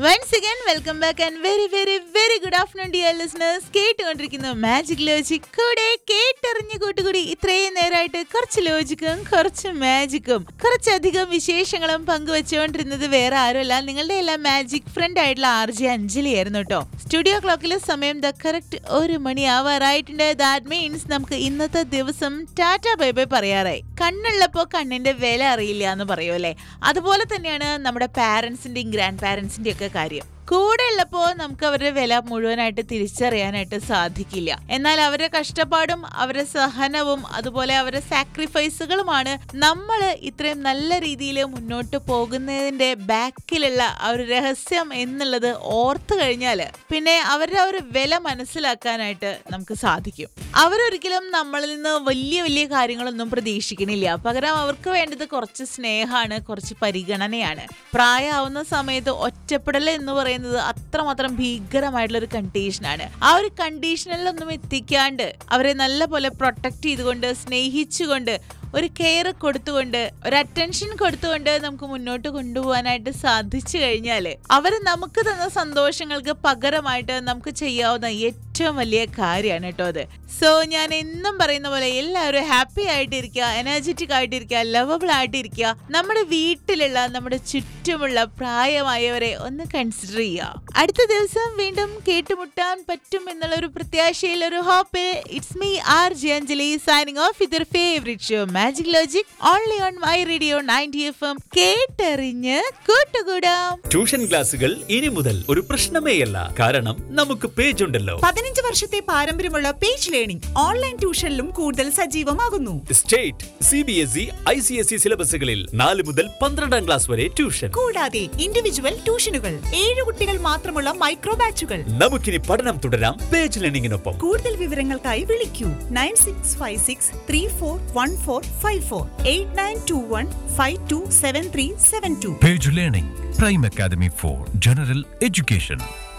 Once again welcome back and very very very good afternoon dear listeners കേട്ടുകൊണ്ടിരിക്കുന്നു magic logic കൂടെ കേട്ടറിഞ്ഞ കൂട്ടുകൂടി ഇത്രയും നേരമായിട്ട് കുറച്ച് ലോജിക്കും കുറച്ച് മാജിക്കും കുറച്ചധികം വിശേഷങ്ങളും പങ്കുവെച്ചുകൊണ്ടിരുന്നത് വേറെ ആരുമല്ല നിങ്ങളുടെ എല്ലാം മാജിക് ഫ്രണ്ട് ആയിട്ടുള്ള ആർ ജെ അഞ്ജലി ആയിരുന്നു കേട്ടോ സ്റ്റുഡിയോ ക്ലോക്കിലെ സമയം ദ കറക്റ്റ് ഒരു മണി ആവാറായിട്ടുണ്ട് ദാറ്റ് മീൻസ് നമുക്ക് ഇന്നത്തെ ദിവസം ടാറ്റ ബൈ ബൈ പറയാറായി കണ്ണുള്ളപ്പോ കണ്ണിന്റെ വില അറിയില്ല എന്ന് പറയുമല്ലേ അതുപോലെ തന്നെയാണ് നമ്മുടെ പാരന്റ്സിന്റെയും ഗ്രാൻഡ് പാരന്റ്സിന്റെയും ഒക്കെ കാര്യം കൂടെ ഉള്ളപ്പോ നമുക്ക് അവരുടെ വില മുഴുവനായിട്ട് തിരിച്ചറിയാനായിട്ട് സാധിക്കില്ല എന്നാൽ അവരുടെ കഷ്ടപ്പാടും അവരുടെ സഹനവും അതുപോലെ അവരുടെ സാക്രിഫൈസുകളുമാണ് നമ്മൾ ഇത്രയും നല്ല രീതിയിൽ മുന്നോട്ട് പോകുന്നതിന്റെ ബാക്കിലുള്ള ആ ഒരു രഹസ്യം എന്നുള്ളത് ഓർത്തു കഴിഞ്ഞാൽ പിന്നെ അവരുടെ ആ ഒരു വില മനസ്സിലാക്കാനായിട്ട് നമുക്ക് സാധിക്കും അവരൊരിക്കലും നമ്മളിൽ നിന്ന് വലിയ വലിയ കാര്യങ്ങളൊന്നും പ്രതീക്ഷിക്കണില്ല പകരം അവർക്ക് വേണ്ടത് കുറച്ച് സ്നേഹമാണ് കുറച്ച് പരിഗണനയാണ് പ്രായമാവുന്ന സമയത്ത് ഒറ്റപ്പെടൽ എന്ന് പറയുന്നത് അത്രമാത്രം ഭീകരമായിട്ടുള്ള ഒരു കണ്ടീഷനാണ് ആ ഒരു കണ്ടീഷനിലൊന്നും എത്തിക്കാണ്ട് അവരെ നല്ല പോലെ പ്രൊട്ടക്ട് ചെയ്തുകൊണ്ട് സ്നേഹിച്ചുകൊണ്ട് ഒരു കെയർ കൊടുത്തുകൊണ്ട് ഒരു അറ്റൻഷൻ കൊടുത്തുകൊണ്ട് നമുക്ക് മുന്നോട്ട് കൊണ്ടുപോകാനായിട്ട് സാധിച്ചു കഴിഞ്ഞാൽ അവർ നമുക്ക് തന്ന സന്തോഷങ്ങൾക്ക് പകരമായിട്ട് നമുക്ക് ചെയ്യാവുന്ന ഏറ്റവും വലിയ കാര്യമാണ് കേട്ടോ അത് സോ ഞാൻ എന്നും പറയുന്ന പോലെ എല്ലാവരും ഹാപ്പി ആയിട്ടിരിക്കുക എനർജറ്റിക് ആയിട്ടിരിക്കുക ലവബിൾ ആയിട്ടിരിക്കുക നമ്മുടെ വീട്ടിലുള്ള നമ്മുടെ ചുറ്റുമുള്ള പ്രായമായവരെ ഒന്ന് കൺസിഡർ ചെയ്യുക അടുത്ത ദിവസം വീണ്ടും കേട്ടുമുട്ടാൻ പറ്റും എന്നുള്ള ഒരു പ്രത്യാശയിൽ ഒരു ഹോപ്പിൽ it's me R J Anjali signing off with favourite show magic logic only on my radio ninety F M കേട്ടറിഞ്ഞ് കൂട്ടുകൂടാം ട്യൂഷൻ ക്ലാസുകൾ ഇനി മുതൽ ഒരു പ്രശ്നമേയല്ല കാരണം നമുക്ക് പേജ് ഉണ്ടല്ലോ പതിനഞ്ച് വർഷത്തെ പാരമ്പര്യമുള്ള പേജ് ലേണിംഗ് ഓൺലൈൻ ട്യൂഷനിലും കൂടുതൽ സജീവമാകുന്നു state C B S E I C S E സിലബസുകളിൽ നാല് മുതൽ പന്ത്രണ്ടാം ക്ലാസ് വരെ ട്യൂഷൻ കൂടാതെ ഇൻഡിവിജ്വൽ ട്യൂഷനുകൾ ഏഴ് കുട്ടികൾ മാത്രമുള്ള മൈക്രോ ബാച്ചുകൾ നമുക്കിനി പഠനം തുടരാം പേജ് ലേണിംഗിനൊപ്പം കൂടുതൽ വിവരങ്ങൾക്കായി വിളിക്കൂ nine six five six three four one four five four eight nine two one five two seven three seven two Page Learning, Prime Academy for General Education.